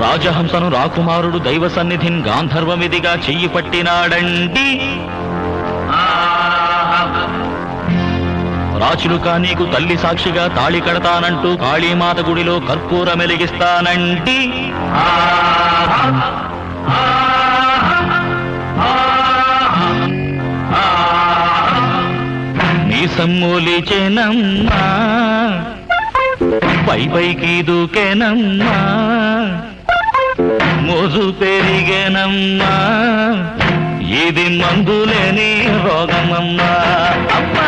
రాజహంసను రాకుమారుడు దైవ సన్నిధిన్ గాంధర్వమిదిగా చెయ్యి పట్టినాడండి రాచులుక నీకు తల్లి సాక్షిగా తాళి కడతానంటూ కాళీమాత గుడిలో కర్పూరం వెలిగిస్తానండి నీ సమ్మూలిచేనమ్మా పై పైకి దూకేనమ్మా మోజు పెరిగేనమ్మా ఇది మందులేని రోగమమ్మా అమ్మా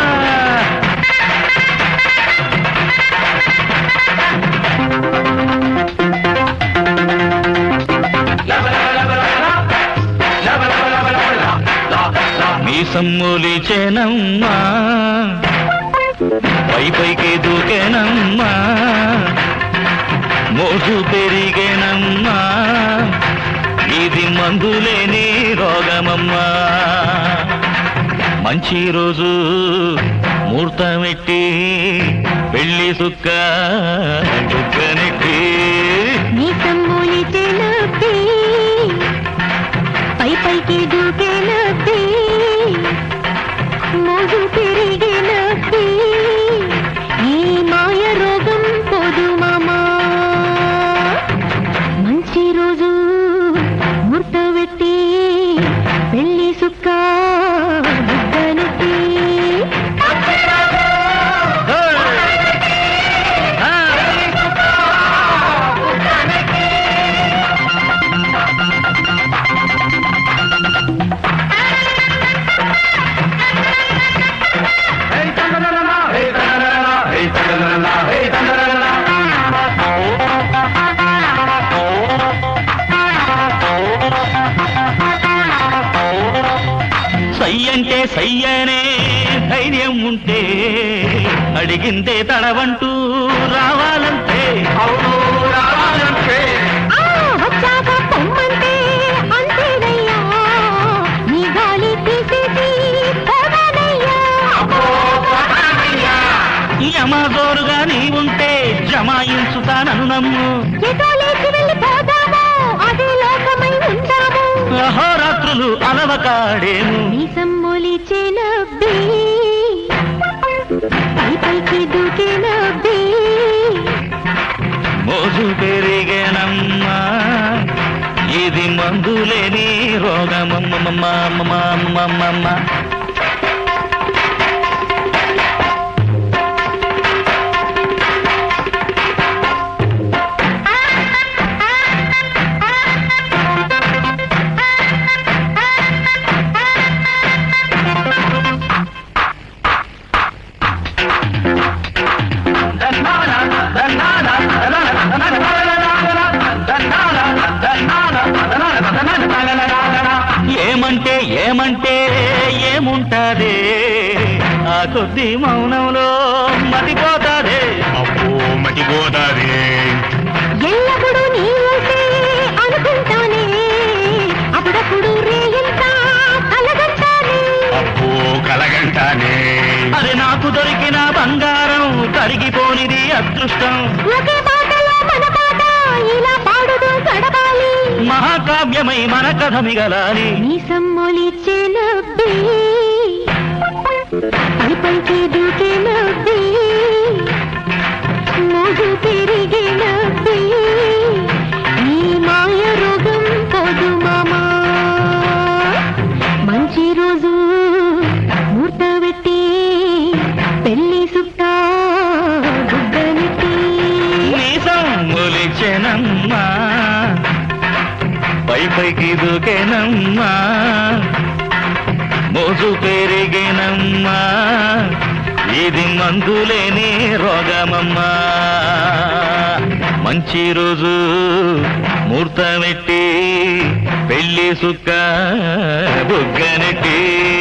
నీ సమ్మూలిచేనమ్మా పై పైకి దూకేనమ్మా మోజు పెరిగేనమ్మా ఇది మందులేని రోగమమ్మా మంచి రోజు ముహూర్తమెట్టి పెళ్లి సుక్క చుక్కనెట్టి నీ సమ్మూలి చెలపి పై పైకి దూకేనప్పి మోజు పెరిగినప్పి ఈ మాయ రోగం పోదు మామా మంచి రోజు ముర్త పెట్టి పెళ్లి సుక్క బుగ్గనెత్తి సై అంటే సై అనే ధైర్యం ఉంటే అడిగిందే తడవంటూ రావాలంటే అవును రావాలంటే ఆ వచ్చాక పొమ్మంటే అంతేనయ్యా నీ గాలి తీసేసి పోదానయ్యా యమజోరుగా నీ ఉంటే జమాయించుతానను నమ్ము ఎటో లేచి వెళ్ళి పోదాము అదే లోకమై ఉందాము అహోరాత్రులు అలవకాడేను నీ సమ్మొలి చెలబ్బి పై పైకి దూకేనబ్బి మోజు పెరిగేనమ్మా ఇది మందులేని రోగమమ్మమ్మమ్మమ్మమ్మమ్మ ఏమంటే ఏమంటే ఏముంటాదే ఆ కొద్ది మౌనంలో మతిపోతాదే అబ్బో మటిపోతాది ఎల్లప్పుడూ నీ ఊసే అనుకుంటానే అప్పుడప్పుడు రేయంత కలగంటానే అబ్బో కలగంటానే అరే నాకు దొరికిన బంగారం కరిగిపోనిది అదృష్టం ఒకే పాటలో మన పాట ఇలా పాడుతూ గడపాలి మహాకావ్యమై మన కథ మిగలాలి నీ సమ్మొలి చెలబ్బి పై పైకి దూకేనబ్బి మోజు పెరిగినబ్బి ఈ మాయ రోగం పోదు మామా మంచి రోజు మూర్త పెట్టి పెళ్లి సుట్ట గుడ్డనెట్టి మీసం మొలిచెనమ్మా పై పైకి దూకేనమ్మా మోజు పెరిగేనమ్మా ఇది మందులేని రోగమమ్మా మంచి రోజు ముహూర్తమెట్టి పెళ్లి సుక్క బుగ్గనెట్టి